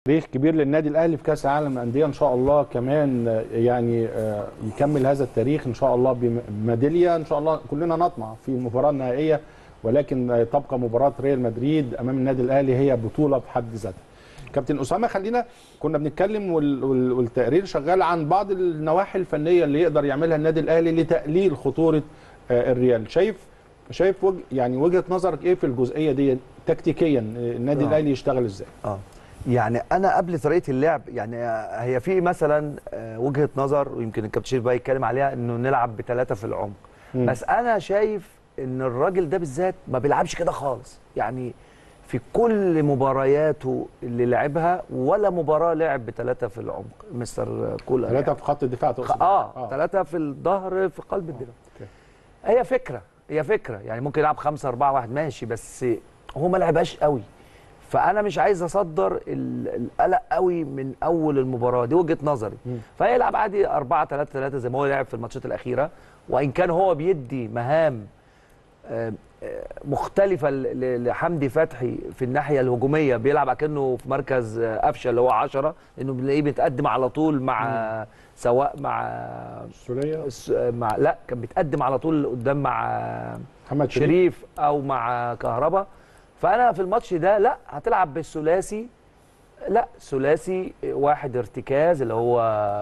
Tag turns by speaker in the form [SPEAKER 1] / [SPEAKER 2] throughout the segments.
[SPEAKER 1] تاريخ كبير للنادي الاهلي في كاس العالم للانديه ان شاء الله كمان آه، يعني آه، يكمل هذا التاريخ ان شاء الله بميداليه ان شاء الله كلنا نطمع في المباراه النهائيه ولكن آه، تبقى مباراه ريال مدريد امام النادي الاهلي هي بطوله بحد ذاتها كابتن اسامه خلينا كنا بنتكلم وال- وال- والتقرير شغال عن بعض النواحي الفنيه اللي يقدر يعملها النادي الاهلي لتقليل خطوره آه، الريال شايف شايف وج يعني وجهه نظرك ايه في الجزئيه دي تكتيكيا آه، النادي
[SPEAKER 2] آه.
[SPEAKER 1] الاهلي يشتغل ازاي
[SPEAKER 2] اه يعني انا قبل طريقه اللعب يعني هي في مثلا آه، وجهه نظر ويمكن الكابتن شريف بقى يتكلم عليها انه نلعب بثلاثه في العمق
[SPEAKER 1] مم.
[SPEAKER 2] بس انا شايف ان الراجل ده بالذات ما بيلعبش كده خالص يعني في كل مبارياته اللي لعبها ولا مباراه لعب بثلاثه في العمق مستر كولر
[SPEAKER 1] ثلاثه
[SPEAKER 2] يعني.
[SPEAKER 1] في خط الدفاع تقصد
[SPEAKER 2] اه ثلاثه في الظهر في قلب الدفاع
[SPEAKER 1] أوكي.
[SPEAKER 2] هي فكره هي فكره يعني ممكن يلعب 5 4 1 ماشي بس هو ما لعبهاش قوي فانا مش عايز اصدر ال- القلق قوي من اول المباراه دي وجهه نظري
[SPEAKER 1] مم.
[SPEAKER 2] فيلعب عادي 4 3 3 زي ما هو لعب في الماتشات الاخيره وان كان هو بيدي مهام آه، آه، مختلفة ل- ل- لحمدي فتحي في الناحية الهجومية بيلعب كأنه في مركز آه، قفشة اللي هو 10 لأنه بنلاقيه بيتقدم على طول مع سواء مع
[SPEAKER 1] السوريه
[SPEAKER 2] الس- مع لا كان بيتقدم على طول قدام مع
[SPEAKER 1] محمد شريف
[SPEAKER 2] شريف او مع كهربا فانا في الماتش ده لا هتلعب بالثلاثي لا ثلاثي واحد ارتكاز اللي هو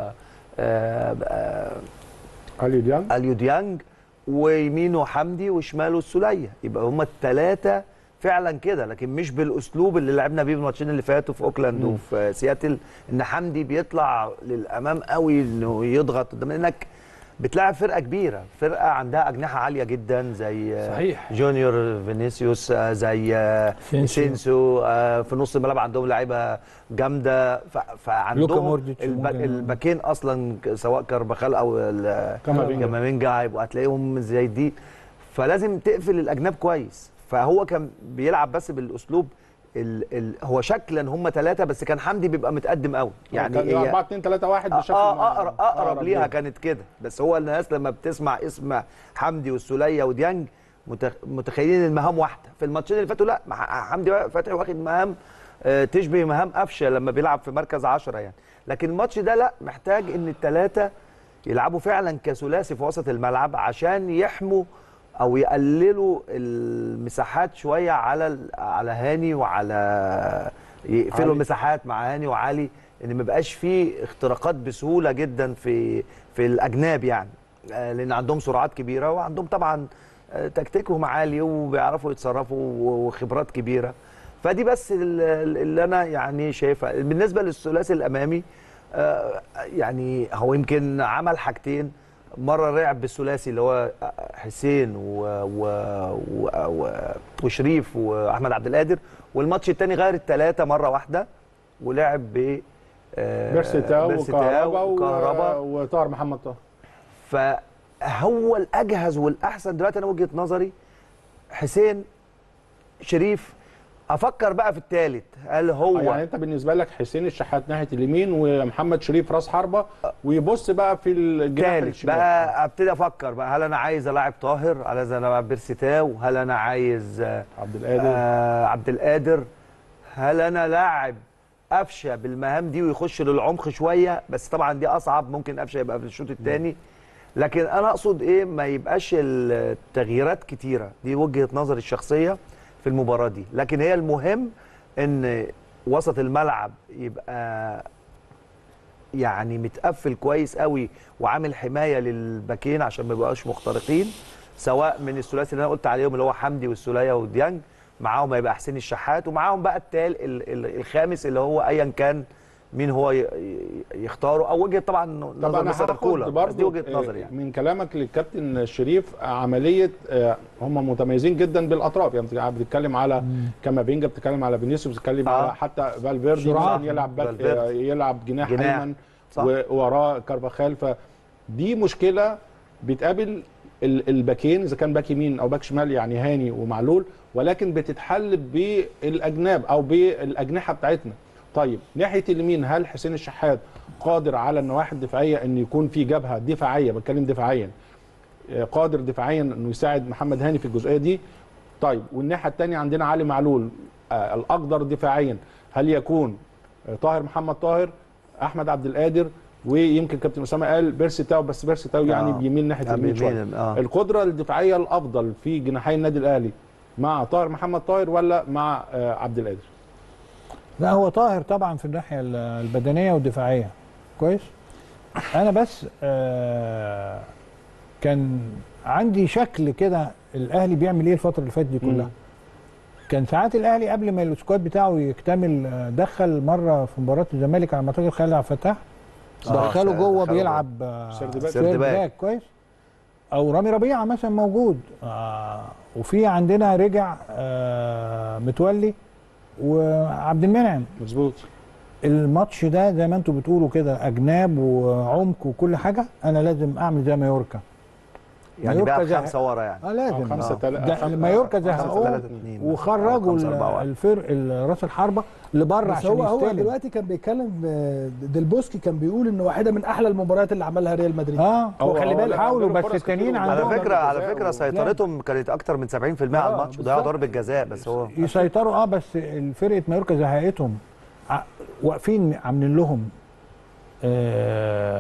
[SPEAKER 2] آه، آه،
[SPEAKER 1] علي ديانج
[SPEAKER 2] اليو ديانج ويمينه حمدي وشماله السوليه يبقى هما الثلاثه فعلا كده لكن مش بالاسلوب اللي لعبنا بيه الماتشين اللي فاتوا في اوكلاند
[SPEAKER 1] مم.
[SPEAKER 2] وفي سياتل ان حمدي بيطلع للامام قوي انه يضغط قدام لانك بتلاعب فرقه كبيره فرقه عندها اجنحه عاليه جدا زي
[SPEAKER 3] صحيح.
[SPEAKER 2] جونيور فينيسيوس آه، زي آه،
[SPEAKER 3] سينسيو.
[SPEAKER 2] سينسو آه، في نص الملعب عندهم لعيبه جامده ف-
[SPEAKER 3] لوكا
[SPEAKER 2] فعندهم
[SPEAKER 3] مودريتش
[SPEAKER 2] الب...
[SPEAKER 3] ممكن.
[SPEAKER 2] الباكين اصلا ك- سواء كارباخال او ال-
[SPEAKER 1] كامافينجا.
[SPEAKER 2] كامافينجا هيبقوا هتلاقيهم زي دي فلازم تقفل الاجناب كويس فهو كان بيلعب بس بالاسلوب ال... ال... هو شكلا هم ثلاثه بس كان حمدي بيبقى متقدم قوي
[SPEAKER 1] يعني
[SPEAKER 2] يعني هي
[SPEAKER 1] 4 2 3 1
[SPEAKER 2] اه
[SPEAKER 1] بشكل
[SPEAKER 2] آه، اقرب اقرب ليها
[SPEAKER 1] ليها
[SPEAKER 2] كانت كده بس هو الناس لما بتسمع اسم حمدي والسوليه وديانج متخ- متخيلين المهام واحده في الماتشين اللي فاتوا لا مع- حمدي فتحي واخد مهام آه، تشبه مهام قفشه لما بيلعب في مركز عشرة يعني لكن الماتش ده لا محتاج ان الثلاثه يلعبوا فعلا كثلاثي في وسط الملعب عشان يحموا او يقللوا المساحات شويه على ال- على هاني وعلى
[SPEAKER 1] علي.
[SPEAKER 2] يقفلوا المساحات مع هاني وعلي ان ما يبقاش فيه اختراقات بسهوله جدا في في الاجناب يعني آه، لان عندهم سرعات كبيره وعندهم طبعا آه، تكتيكهم عالي وبيعرفوا يتصرفوا و- وخبرات كبيره فدي بس ال- ال- اللي انا يعني شايفها بالنسبه للثلاثي الامامي آه، يعني هو يمكن عمل حاجتين مره لعب بالثلاثي اللي هو حسين و... و... و... و... وشريف واحمد عبد القادر والماتش الثاني غير الثلاثه مره واحده ولعب ب آه،
[SPEAKER 1] بيرسيتاو وكهربا
[SPEAKER 2] وكهربا
[SPEAKER 1] و- وطاهر محمد طاهر
[SPEAKER 2] فهو الاجهز والاحسن دلوقتي انا وجهه نظري حسين شريف افكر بقى في الثالث هل هو
[SPEAKER 1] آه، يعني انت بالنسبه لك حسين الشحات ناحيه اليمين ومحمد شريف راس حربه ويبص بقى في الجناح
[SPEAKER 2] الثالث
[SPEAKER 1] الشمال
[SPEAKER 2] بقى ابتدي افكر بقى هل انا عايز الاعب طاهر هل انا العب بيرسيتاو هل انا عايز آه،
[SPEAKER 1] عبد القادر
[SPEAKER 2] آه عبد القادر هل انا لاعب قفشه بالمهام دي ويخش للعمق شويه بس طبعا دي اصعب ممكن قفشه يبقى في الشوط الثاني لكن انا اقصد ايه ما يبقاش التغييرات كتيره دي وجهه نظري الشخصيه في المباراه دي لكن هي المهم ان وسط الملعب يبقى يعني متقفل كويس قوي وعامل حمايه للباكين عشان ما يبقاش مخترقين سواء من الثلاثي اللي انا قلت عليهم اللي هو حمدي والسوليه وديانج معاهم هيبقى حسين الشحات ومعاهم بقى التال ال- ال- الخامس اللي هو ايا كان مين هو ي- ي- يختاره او وجهه طبعا
[SPEAKER 1] طب
[SPEAKER 2] نظر
[SPEAKER 1] انا
[SPEAKER 2] مستر
[SPEAKER 1] هاخد
[SPEAKER 2] كولر بس دي
[SPEAKER 1] برضو
[SPEAKER 2] وجهه
[SPEAKER 1] آه،
[SPEAKER 2] نظري يعني
[SPEAKER 1] من كلامك للكابتن شريف عمليه آه، هم متميزين جدا بالاطراف يعني بتتكلم على كامافينجا بتتكلم على فينيسيوس بتتكلم
[SPEAKER 2] آه.
[SPEAKER 1] على حتى فالفيردي
[SPEAKER 3] سرعة.
[SPEAKER 1] ممكن يلعب باك
[SPEAKER 2] فالفيردي.
[SPEAKER 1] آه، يلعب جناح,
[SPEAKER 2] جناح.
[SPEAKER 1] ايمن
[SPEAKER 2] صح.
[SPEAKER 1] ووراه كارفاخال فدي مشكله بتقابل ال- الباكين اذا كان باك يمين او باك شمال يعني هاني ومعلول ولكن بتتحل بالاجناب او بالاجنحه بتاعتنا طيب ناحيه اليمين هل حسين الشحات قادر على النواحي الدفاعيه ان يكون في جبهه دفاعيه بتكلم دفاعيا آه، قادر دفاعيا انه يساعد محمد هاني في الجزئيه دي طيب والناحيه الثانيه عندنا علي معلول آه، الاقدر دفاعيا هل يكون آه، طاهر محمد طاهر احمد عبد القادر ويمكن كابتن اسامه قال بيرسي تاو بس بيرسي تاو يعني
[SPEAKER 2] آه.
[SPEAKER 1] بيميل ناحيه
[SPEAKER 2] يعني
[SPEAKER 1] اليمين شويه
[SPEAKER 2] بيميل، آه.
[SPEAKER 1] القدره الدفاعيه الافضل في جناحي النادي الاهلي مع طاهر محمد طاهر ولا مع آه، عبد القادر
[SPEAKER 3] لا هو طاهر طبعا في الناحيه ال- البدنيه والدفاعيه كويس انا بس آه كان عندي شكل كده الاهلي بيعمل ايه الفتره اللي فاتت دي كلها
[SPEAKER 1] مم.
[SPEAKER 3] كان ساعات الاهلي قبل ما السكواد بتاعه يكتمل آه، دخل مره في مباراه الزمالك على ما اعتقد خالد عبد الفتاح
[SPEAKER 2] آه،
[SPEAKER 3] دخله جوه
[SPEAKER 2] دخله
[SPEAKER 3] بيلعب آه،
[SPEAKER 1] سيرد باك.
[SPEAKER 2] سيرد
[SPEAKER 3] سيرد
[SPEAKER 2] باك.
[SPEAKER 3] باك كويس او رامي ربيعه مثلا موجود آه وفي عندنا رجع آه متولي وعبد المنعم
[SPEAKER 1] مظبوط
[SPEAKER 3] الماتش ده زي ما انتوا بتقولوا كده اجناب وعمق وكل حاجه انا لازم اعمل زي مايوركا
[SPEAKER 2] يعني
[SPEAKER 3] مايوركا
[SPEAKER 2] بقى
[SPEAKER 3] زهق.
[SPEAKER 2] خمسه ورا يعني
[SPEAKER 3] اه لازم
[SPEAKER 1] خمسة
[SPEAKER 3] آه.
[SPEAKER 1] تلا-
[SPEAKER 3] ده
[SPEAKER 1] خم-
[SPEAKER 3] مايوركا
[SPEAKER 1] خمسة
[SPEAKER 3] زهقوه
[SPEAKER 2] تلاتة اتنين.
[SPEAKER 3] وخرجوا
[SPEAKER 2] خمسة أربعة واحد.
[SPEAKER 3] الفرق ال- راس الحربه لبره
[SPEAKER 4] بس
[SPEAKER 3] عشان
[SPEAKER 4] هو هو
[SPEAKER 3] يستلم
[SPEAKER 4] دلوقتي كان بيتكلم آه، ديلبوسكي كان بيقول ان واحده من احلى المباريات اللي عملها ريال مدريد
[SPEAKER 3] اه
[SPEAKER 1] هو-
[SPEAKER 3] خلي
[SPEAKER 1] هو
[SPEAKER 3] بالك
[SPEAKER 1] لا،
[SPEAKER 3] حاولوا
[SPEAKER 1] عندهم
[SPEAKER 3] بس
[SPEAKER 1] فرص
[SPEAKER 3] التانيين
[SPEAKER 1] كتير.
[SPEAKER 2] على
[SPEAKER 3] عندهم
[SPEAKER 1] ضربة
[SPEAKER 2] فكره على
[SPEAKER 1] جزاء
[SPEAKER 2] فكره
[SPEAKER 1] و-
[SPEAKER 2] سيطرتهم كانت اكتر من 70% على
[SPEAKER 4] آه،
[SPEAKER 2] الماتش وضيعوا
[SPEAKER 4] بالظبط.
[SPEAKER 2] ضربه جزاء بس هو
[SPEAKER 3] يسيطروا اه بس فرقه مايوركا زهقتهم ع- واقفين عاملين لهم آه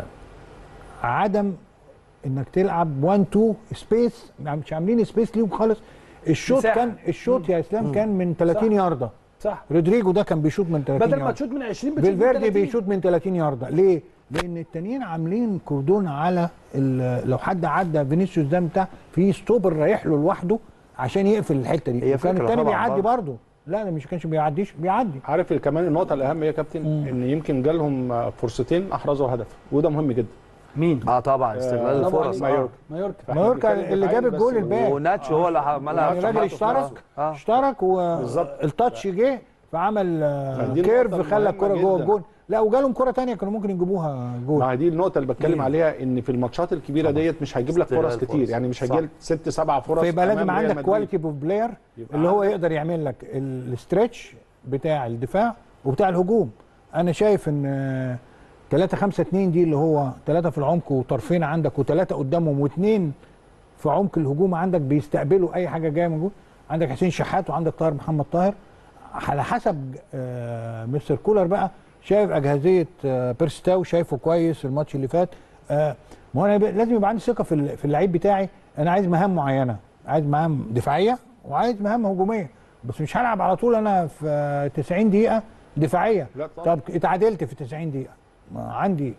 [SPEAKER 3] عدم انك تلعب 1 2 سبيس مش عاملين سبيس ليهم خالص الشوط
[SPEAKER 4] مساحة.
[SPEAKER 3] كان الشوط يا اسلام كان من 30
[SPEAKER 4] صح.
[SPEAKER 3] ياردة
[SPEAKER 4] صح
[SPEAKER 3] رودريجو ده كان بيشوط من 30
[SPEAKER 4] بدل ما
[SPEAKER 3] ياردة
[SPEAKER 4] تشوط من 20 بتشوط من
[SPEAKER 3] فالفيردي
[SPEAKER 4] 30.
[SPEAKER 3] بيشوط من 30 ياردة ليه؟ لان التانيين عاملين كوردون على ال- لو حد عدى فينيسيوس ده بتاع في ستوبر رايح له لوحده عشان يقفل الحته دي
[SPEAKER 2] هي
[SPEAKER 3] وكان
[SPEAKER 2] فكرة
[SPEAKER 3] التاني
[SPEAKER 2] طبعاً
[SPEAKER 3] بيعدي
[SPEAKER 2] برضه.
[SPEAKER 3] برضه لا ده مش كانش بيعديش بيعدي
[SPEAKER 1] عارف كمان النقطه الاهم يا كابتن ان يمكن جالهم آه، فرصتين احرزوا هدف وده مهم جدا
[SPEAKER 4] مين؟
[SPEAKER 2] اه طبعا استغلال
[SPEAKER 1] آه،
[SPEAKER 2] الفرص
[SPEAKER 1] طبعاً
[SPEAKER 2] آه.
[SPEAKER 1] مايوركا.
[SPEAKER 4] مايوركا
[SPEAKER 1] فإحنا
[SPEAKER 3] مايوركا
[SPEAKER 1] بنتكلم
[SPEAKER 3] اللي جاب
[SPEAKER 1] دفاعيا
[SPEAKER 3] الجول
[SPEAKER 1] بس.
[SPEAKER 3] الباك
[SPEAKER 2] وناتشو هو اللي عملها
[SPEAKER 3] الراجل اشترك
[SPEAKER 2] آه.
[SPEAKER 3] اشترك
[SPEAKER 1] بالظبط.
[SPEAKER 3] والتاتش جه فعمل آه،
[SPEAKER 1] دي
[SPEAKER 3] كيرف
[SPEAKER 1] النقطة
[SPEAKER 3] خلى
[SPEAKER 1] المهمة
[SPEAKER 3] الكره جوه
[SPEAKER 1] جداً.
[SPEAKER 3] الجول لا وجالهم كره تانية كانوا ممكن يجيبوها جول
[SPEAKER 1] ما هي دي النقطه اللي بتكلم عليها ان في الماتشات الكبيره ديت مش هيجيب لك
[SPEAKER 2] استغلال
[SPEAKER 1] فرص كتير
[SPEAKER 2] فرص.
[SPEAKER 1] يعني مش
[SPEAKER 2] صح.
[SPEAKER 1] هيجي ست سبع فرص
[SPEAKER 3] فيبقى لازم
[SPEAKER 1] أمام ريال
[SPEAKER 3] عندك
[SPEAKER 1] مدريد.
[SPEAKER 3] كواليتي اوف بلاير
[SPEAKER 1] يبقى
[SPEAKER 3] اللي هو
[SPEAKER 1] عندك-
[SPEAKER 3] يقدر يعمل لك الاسترتش بتاع الدفاع وبتاع الهجوم انا شايف ان 3 5 2 دي اللي هو ثلاثه في العمق وطرفين عندك وثلاثه قدامهم واثنين في عمق الهجوم عندك بيستقبلوا اي حاجه جايه من جوه عندك حسين شحات وعندك طاهر محمد طاهر على حسب آه مستر كولر بقى شايف اجهزيه آه بيرستاو شايفه كويس الماتش اللي فات آه ما هو انا ب- لازم يبقى عندي ثقه في ال- في اللعيب بتاعي انا عايز مهام معينه عايز مهام دفاعيه وعايز مهام هجوميه بس مش هلعب على طول انا في آه، 90 دقيقه دفاعيه
[SPEAKER 1] لا طبعا.
[SPEAKER 3] طب اتعادلت في 90 دقيقه ما عندي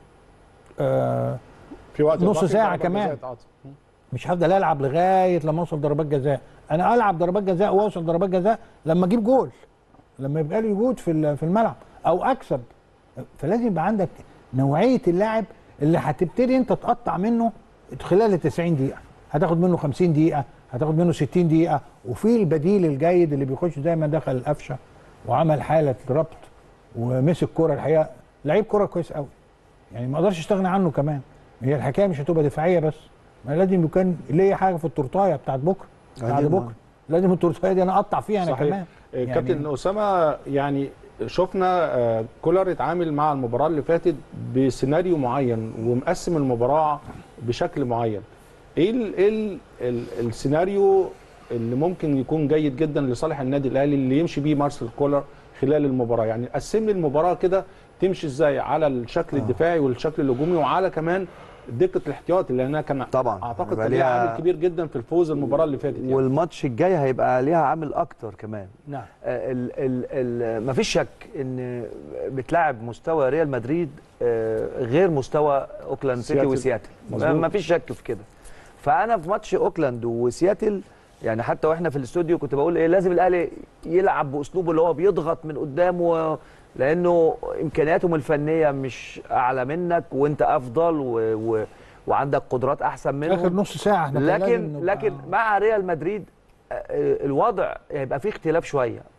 [SPEAKER 3] آه
[SPEAKER 1] في وقت
[SPEAKER 3] نص
[SPEAKER 1] إضافي
[SPEAKER 3] ساعة
[SPEAKER 1] ضربة
[SPEAKER 3] كمان.
[SPEAKER 1] جزاء اتعاطت.
[SPEAKER 3] مش هفضل العب لغايه لما اوصل ضربات جزاء انا العب ضربات جزاء واوصل ضربات جزاء لما اجيب جول لما يبقى لي وجود في ال- في الملعب او اكسب فلازم يبقى عندك نوعيه اللاعب اللي هتبتدي انت تقطع منه خلال ال 90 دقيقه هتاخد منه 50 دقيقه هتاخد منه 60 دقيقه وفي البديل الجيد اللي بيخش زي ما دخل القفشه وعمل حاله ربط ومسك كرة الحقيقه لعيب كرة كويس قوي يعني ما اقدرش استغنى عنه كمان هي الحكايه مش هتبقى دفاعيه بس ما لازم يكون ليا حاجه في التورتايه بتاعت بكره بعد
[SPEAKER 2] أكيد.
[SPEAKER 3] بكره لازم التورتايه دي انا اقطع فيها انا
[SPEAKER 1] صحيح.
[SPEAKER 3] كمان
[SPEAKER 1] آه، كابتن اسامه يعني شفنا آه، كولر اتعامل مع المباراه اللي فاتت بسيناريو معين ومقسم المباراه بشكل معين ايه ال ال ال السيناريو اللي ممكن يكون جيد جدا لصالح النادي الاهلي اللي يمشي بيه مارسيل كولر خلال المباراه يعني قسم لي المباراه كده تمشي ازاي على الشكل الدفاعي والشكل الهجومي وعلى كمان دقه الاحتياطي لانها كان
[SPEAKER 2] طبعا.
[SPEAKER 1] اعتقد
[SPEAKER 2] يبقى
[SPEAKER 1] كان ليها
[SPEAKER 2] ليها-
[SPEAKER 1] عامل كبير جدا في الفوز المباراه اللي فاتت يعني.
[SPEAKER 2] والماتش الجاي هيبقى ليها عامل اكتر كمان
[SPEAKER 4] نعم
[SPEAKER 2] آه، ال ال ال مفيش شك ان بتلاعب مستوى ريال مدريد آه، غير مستوى اوكلاند سيتي
[SPEAKER 1] سياتل.
[SPEAKER 2] وسياتل
[SPEAKER 1] مظبوط.
[SPEAKER 2] مفيش شك في كده فانا في ماتش اوكلاند وسياتل يعني حتى واحنا في الاستوديو كنت بقول ايه لازم الاهلي يلعب باسلوبه اللي هو بيضغط من قدامه لانه امكانياتهم الفنيه مش اعلى منك وانت افضل و و وعندك قدرات احسن منهم
[SPEAKER 3] اخر نص ساعه احنا كان لازم
[SPEAKER 2] لكن
[SPEAKER 3] نبقى-
[SPEAKER 2] لكن مع ريال مدريد آه، آه، الوضع هيبقى فيه اختلاف شويه